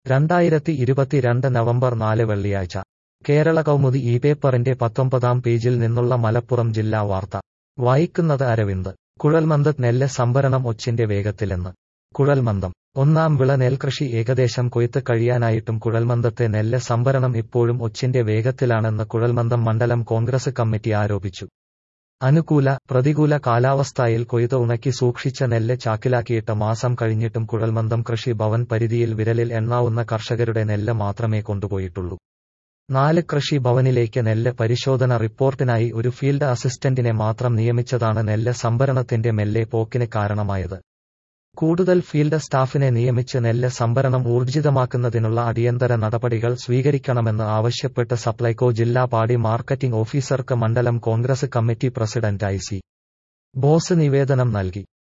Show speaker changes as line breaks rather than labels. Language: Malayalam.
രണ്ടായിരത്തി ഇരുപത്തിരണ്ട് നവംബർ നാല് വെള്ളിയാഴ്ച കേരള കൗമുദി ഈ പേപ്പറിന്റെ പത്തൊമ്പതാം പേജിൽ നിന്നുള്ള മലപ്പുറം ജില്ലാ വാർത്ത വായിക്കുന്നത് അരവിന്ദ് കുഴൽമന്ദത്ത് നെല്ല് സംഭരണം ഒച്ചിന്റെ വേഗത്തിലെന്ന് കുഴൽമന്ദം ഒന്നാം വിള നെൽകൃഷി ഏകദേശം കൊയ്ത്ത് കഴിയാനായിട്ടും കുഴൽമന്ദത്തെ നെല്ല് സംഭരണം ഇപ്പോഴും ഒച്ചിന്റെ വേഗത്തിലാണെന്ന് കുഴൽമന്ദം മണ്ഡലം കോൺഗ്രസ് കമ്മിറ്റി ആരോപിച്ചു അനുകൂല പ്രതികൂല കാലാവസ്ഥയിൽ കൊയ്ത്ത് ഉണക്കി സൂക്ഷിച്ച നെല്ല് ചാക്കിലാക്കിയിട്ട് മാസം കഴിഞ്ഞിട്ടും കുഴൽമന്ദം കൃഷി ഭവൻ പരിധിയിൽ വിരലിൽ എണ്ണാവുന്ന കർഷകരുടെ നെല്ല് മാത്രമേ കൊണ്ടുപോയിട്ടുള്ളൂ നാല് കൃഷി ഭവനിലേക്ക് നെല്ല് പരിശോധന റിപ്പോർട്ടിനായി ഒരു ഫീൽഡ് അസിസ്റ്റന്റിനെ മാത്രം നിയമിച്ചതാണ് നെല്ല് സംഭരണത്തിന്റെ മെല്ലെ പോക്കിന് കാരണമായത് കൂടുതൽ ഫീൽഡ് സ്റ്റാഫിനെ നിയമിച്ച് നെല്ല് സംഭരണം ഊർജിതമാക്കുന്നതിനുള്ള അടിയന്തര നടപടികൾ സ്വീകരിക്കണമെന്ന് ആവശ്യപ്പെട്ട് സപ്ലൈകോ ജില്ലാ പാടി മാർക്കറ്റിംഗ് ഓഫീസർക്ക് മണ്ഡലം Congress committee president I C Bose നിവേദനം നൽകി